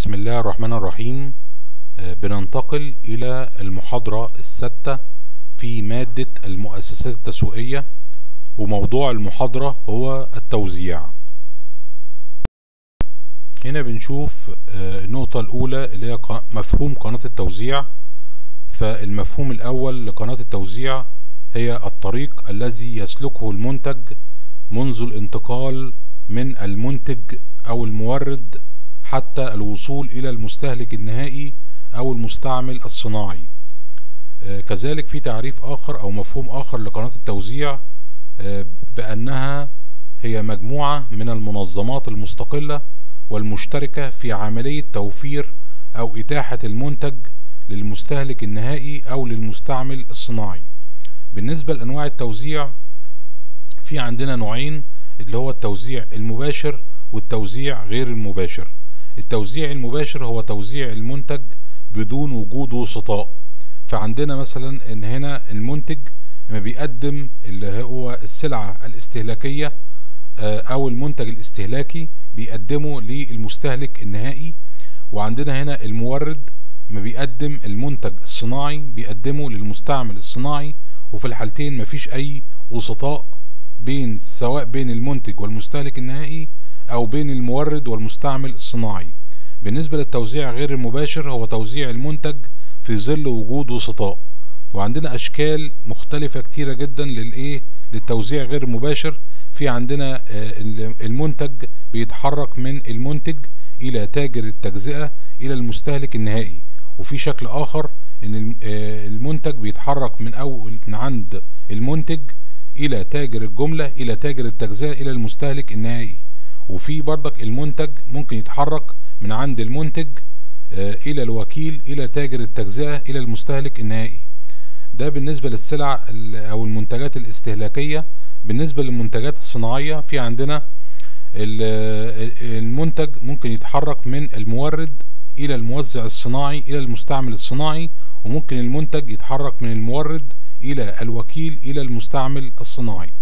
بسم الله الرحمن الرحيم آه، بننتقل إلى المحاضرة السادسة في مادة المؤسسات التسويقية وموضوع المحاضرة هو التوزيع هنا بنشوف آه، النقطة الأولى اللي هي ق- مفهوم قناة التوزيع فالمفهوم الأول لقناة التوزيع هي الطريق الذي يسلكه المنتج منذ الانتقال من المنتج أو المورد حتى الوصول إلى المستهلك النهائي أو المستعمل الصناعي آه، كذلك في تعريف آخر أو مفهوم آخر لقناة التوزيع آه، بأنها هي مجموعة من المنظمات المستقلة والمشتركة في عملية توفير أو إتاحة المنتج للمستهلك النهائي أو للمستعمل الصناعي بالنسبة لأنواع التوزيع في عندنا نوعين اللي هو التوزيع المباشر والتوزيع غير المباشر التوزيع المباشر هو توزيع المنتج بدون وجود وسطاء فعندنا مثلا ان هنا المنتج لما بيقدم اللي هو السلعة الاستهلاكية آه، او المنتج الاستهلاكي بيقدمه للمستهلك النهائي وعندنا هنا المورد ما بيقدم المنتج الصناعي بيقدمه للمستعمل الصناعي وفي الحالتين مفيش اي وسطاء بين سواء بين المنتج والمستهلك النهائي او بين المورد والمستعمل الصناعي بالنسبة للتوزيع غير المباشر هو توزيع المنتج في ظل وجود وسطاء وعندنا اشكال مختلفة كتيرة جدا للايه للتوزيع غير المباشر في عندنا آه، ال- المنتج بيتحرك من المنتج الى تاجر التجزئة الى المستهلك النهائي وفي شكل اخر ان الم- آه، المنتج بيتحرك من اول من عند المنتج الى تاجر الجملة الى تاجر التجزئة الى المستهلك النهائي وفي برضك المنتج ممكن يتحرك من عند المنتج آه، الى الوكيل الى تاجر التجزئة الى المستهلك النهائي ده بالنسبة للسلع ال- او المنتجات الاستهلاكية بالنسبة للمنتجات الصناعية في عندنا ال- المنتج ممكن يتحرك من المورد الى الموزع الصناعي الى المستعمل الصناعي وممكن المنتج يتحرك من المورد الى الوكيل الى المستعمل الصناعي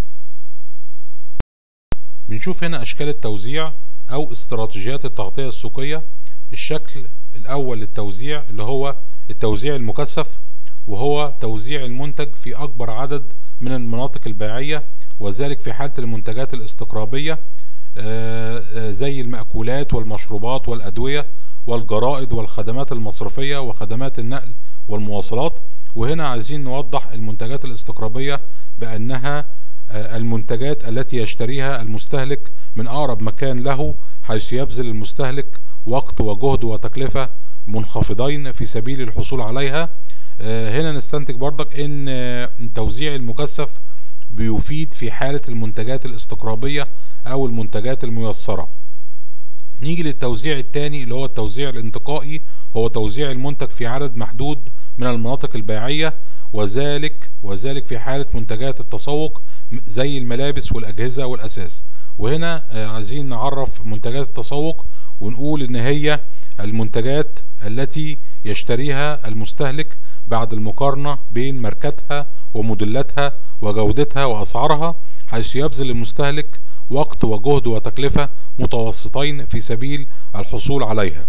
بنشوف هنا اشكال التوزيع او استراتيجيات التغطية السوقية الشكل الاول للتوزيع اللي هو التوزيع المكثف وهو توزيع المنتج في اكبر عدد من المناطق البيعية وذلك في حالة المنتجات الاستقرابية آه، آه، زي المأكولات والمشروبات والأدوية والجرائد والخدمات المصرفية وخدمات النقل والمواصلات وهنا عايزين نوضح المنتجات الاستقرابية بأنها آه، المنتجات التي يشتريها المستهلك من أقرب مكان له حيث يبذل المستهلك وقت وجهد وتكلفة منخفضين في سبيل الحصول عليها آه، هنا نستنتج برضك ان آه، التوزيع المكثف بيفيد في حالة المنتجات الاستقرابية او المنتجات الميسرة نيجي للتوزيع الثاني اللي هو التوزيع الانتقائي هو توزيع المنتج في عدد محدود من المناطق البيعية وذلك وذلك في حالة منتجات التسوق م- زي الملابس والأجهزة والأساس وهنا آه، عايزين نعرف منتجات التسوق ونقول إن هي المنتجات التي يشتريها المستهلك بعد المقارنة بين ماركتها وموديلاتها وجودتها وأسعارها حيث يبذل المستهلك وقت وجهد وتكلفة متوسطين في سبيل الحصول عليها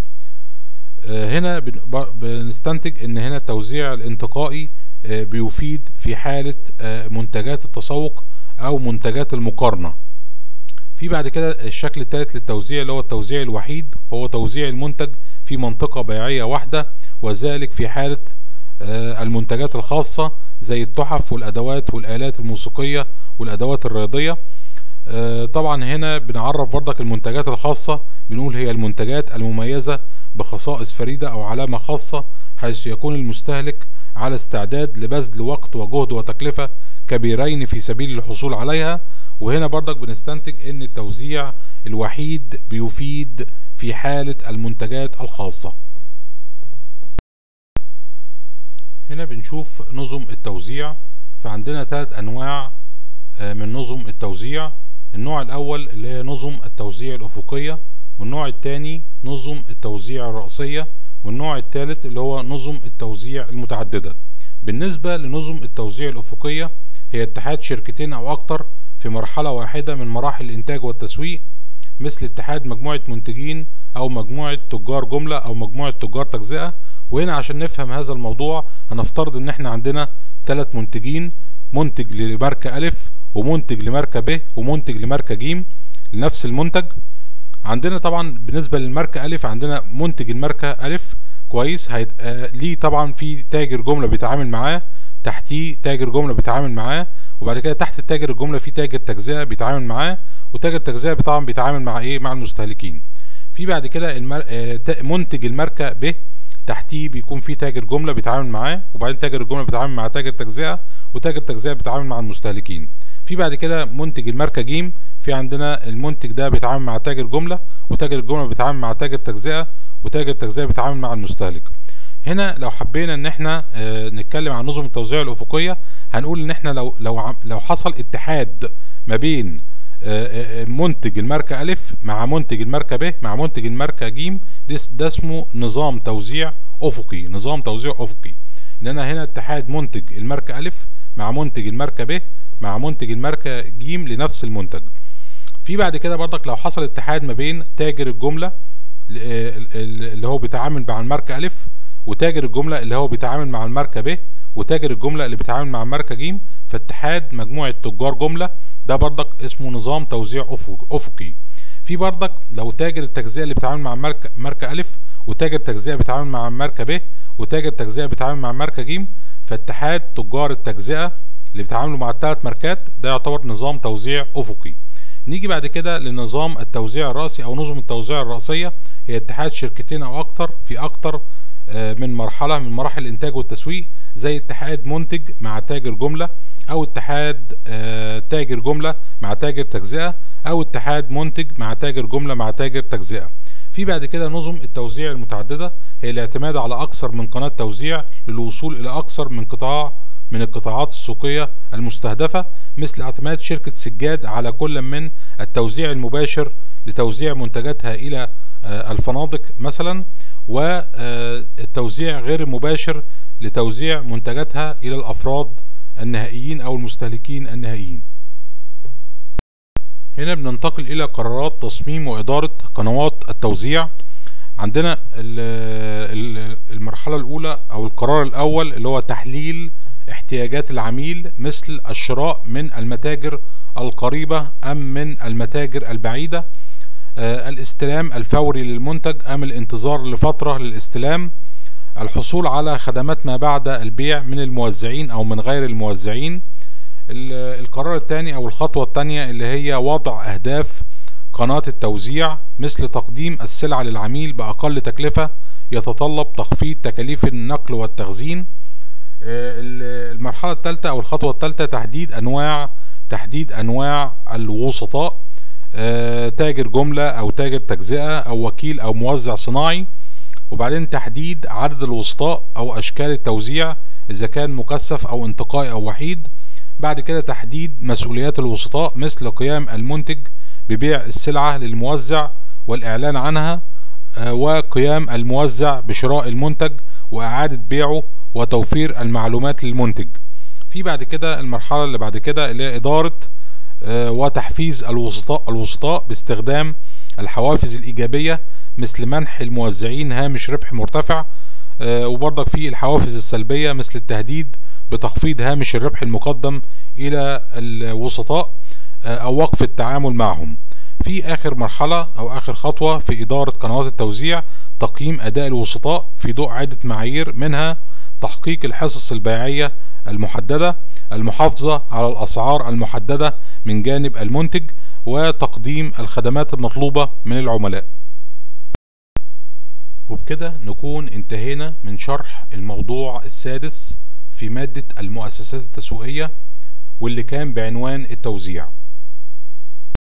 آه، هنا بن- ب- بنستنتج ان هنا التوزيع الانتقائي آه، بيفيد في حالة آه، منتجات التسوق او منتجات المقارنة في بعد كده الشكل الثالث للتوزيع اللي هو التوزيع الوحيد هو توزيع المنتج في منطقة بيعية واحدة وذلك في حالة آه، المنتجات الخاصة زي التحف والأدوات والآلات الموسيقية والأدوات الرياضية آه، طبعا هنا بنعرف برضك المنتجات الخاصة بنقول هي المنتجات المميزة بخصائص فريدة أو علامة خاصة حيث يكون المستهلك على استعداد لبذل وقت وجهد وتكلفة كبيرين في سبيل الحصول عليها وهنا برضك بنستنتج ان التوزيع الوحيد بيفيد في حالة المنتجات الخاصة هنا بنشوف نظم التوزيع فعندنا ثلاث انواع آه، من نظم التوزيع النوع الاول اللي هي نظم التوزيع الافقية والنوع الثاني نظم التوزيع الرأسية والنوع الثالث اللي هو نظم التوزيع المتعددة بالنسبة لنظم التوزيع الافقية هي اتحاد شركتين او اكتر في مرحلة واحدة من مراحل الانتاج والتسويق مثل اتحاد مجموعة منتجين او مجموعة تجار جملة او مجموعة تجار تجزئة وهنا عشان نفهم هذا الموضوع هنفترض ان احنا عندنا ثلاث منتجين منتج لماركة الف ومنتج لماركة ب ومنتج لماركة ج لنفس المنتج عندنا طبعا بالنسبة للماركة الف عندنا منتج الماركة الف كويس هيت... آه ليه طبعا في تاجر جملة بيتعامل معاه تحتيه تاجر جملة بيتعامل معاه وبعد كده تحت تاجر الجملة في تاجر تجزئة بيتعامل معاه وتاجر تجزئة طبعا بيتعامل مع ايه مع المستهلكين في بعد كده المر... آه منتج الماركة ب تحتيه بيكون في تاجر جملة بيتعامل معاه وبعدين تاجر الجملة بيتعامل مع تاجر تجزئة وتاجر تجزئة بيتعامل مع المستهلكين في بعد كده منتج الماركة ج في عندنا المنتج ده بيتعامل مع تاجر جملة وتاجر الجملة بيتعامل مع تاجر تجزئة وتاجر تجزئة بيتعامل مع المستهلك هنا لو حبينا ان احنا اه نتكلم عن نظم التوزيع الافقيه هنقول ان احنا لو لو لو حصل اتحاد ما بين اه منتج الماركه الف مع منتج الماركه ب مع منتج الماركه ج ده اسمه نظام توزيع افقي نظام توزيع افقي ان انا هنا اتحاد منتج الماركه الف مع منتج الماركه ب مع منتج الماركه ج لنفس المنتج في بعد كده برضك لو حصل اتحاد ما بين تاجر الجمله اللي هو بيتعامل مع الماركه الف وتاجر الجملة اللي هو بيتعامل مع الماركة ب وتاجر الجملة اللي بيتعامل مع الماركة ج فاتحاد مجموعة تجار جملة ده برضك اسمه نظام توزيع أفق أفقي في برضك لو تاجر التجزئة اللي بيتعامل مع ماركة, ماركة ألف وتاجر تجزئة بيتعامل مع ماركة ب وتاجر تجزئة بيتعامل مع ماركة ج فاتحاد تجار التجزئة اللي بيتعاملوا مع الثلاث ماركات ده يعتبر نظام توزيع أفقي نيجي بعد كده لنظام التوزيع الرأسي أو نظم التوزيع الرأسية هي اتحاد شركتين أو أكتر في أكتر من مرحلة من مراحل الإنتاج والتسويق زي اتحاد منتج مع تاجر جملة أو اتحاد تاجر جملة مع تاجر تجزئة أو اتحاد منتج مع تاجر جملة مع تاجر تجزئة في بعد كده نظم التوزيع المتعددة هي الاعتماد على أكثر من قناة توزيع للوصول إلى أكثر من قطاع من القطاعات السوقية المستهدفة مثل اعتماد شركة سجاد على كل من التوزيع المباشر لتوزيع منتجاتها إلى الفنادق مثلا والتوزيع غير المباشر لتوزيع منتجاتها إلى الأفراد النهائيين أو المستهلكين النهائيين هنا بننتقل إلى قرارات تصميم وإدارة قنوات التوزيع عندنا المرحلة الأولى أو القرار الأول اللي هو تحليل احتياجات العميل مثل الشراء من المتاجر القريبة أم من المتاجر البعيدة آه الاستلام الفوري للمنتج أم الانتظار لفترة للاستلام الحصول على خدمات ما بعد البيع من الموزعين أو من غير الموزعين القرار الثاني أو الخطوة الثانية اللي هي وضع أهداف قناة التوزيع مثل تقديم السلعة للعميل بأقل تكلفة يتطلب تخفيض تكاليف النقل والتخزين المرحلة الثالثة أو الخطوة الثالثة تحديد أنواع تحديد أنواع الوسطاء تاجر جملة أو تاجر تجزئة أو وكيل أو موزع صناعي وبعدين تحديد عدد الوسطاء أو أشكال التوزيع إذا كان مكثف أو انتقائي أو وحيد بعد كده تحديد مسؤوليات الوسطاء مثل قيام المنتج ببيع السلعة للموزع والإعلان عنها وقيام الموزع بشراء المنتج وإعادة بيعه وتوفير المعلومات للمنتج في بعد كده المرحلة اللي بعد كده اللي هي إدارة وتحفيز الوسطاء الوسطاء باستخدام الحوافز الإيجابية مثل منح الموزعين هامش ربح مرتفع وبرضك في الحوافز السلبية مثل التهديد بتخفيض هامش الربح المقدم إلى الوسطاء أو وقف التعامل معهم في آخر مرحلة أو آخر خطوة في إدارة قنوات التوزيع تقييم أداء الوسطاء في ضوء عدة معايير منها تحقيق الحصص البيعية المحددة المحافظة على الأسعار المحددة من جانب المنتج وتقديم الخدمات المطلوبة من العملاء وبكده نكون انتهينا من شرح الموضوع السادس في مادة المؤسسات التسويقية واللي كان بعنوان التوزيع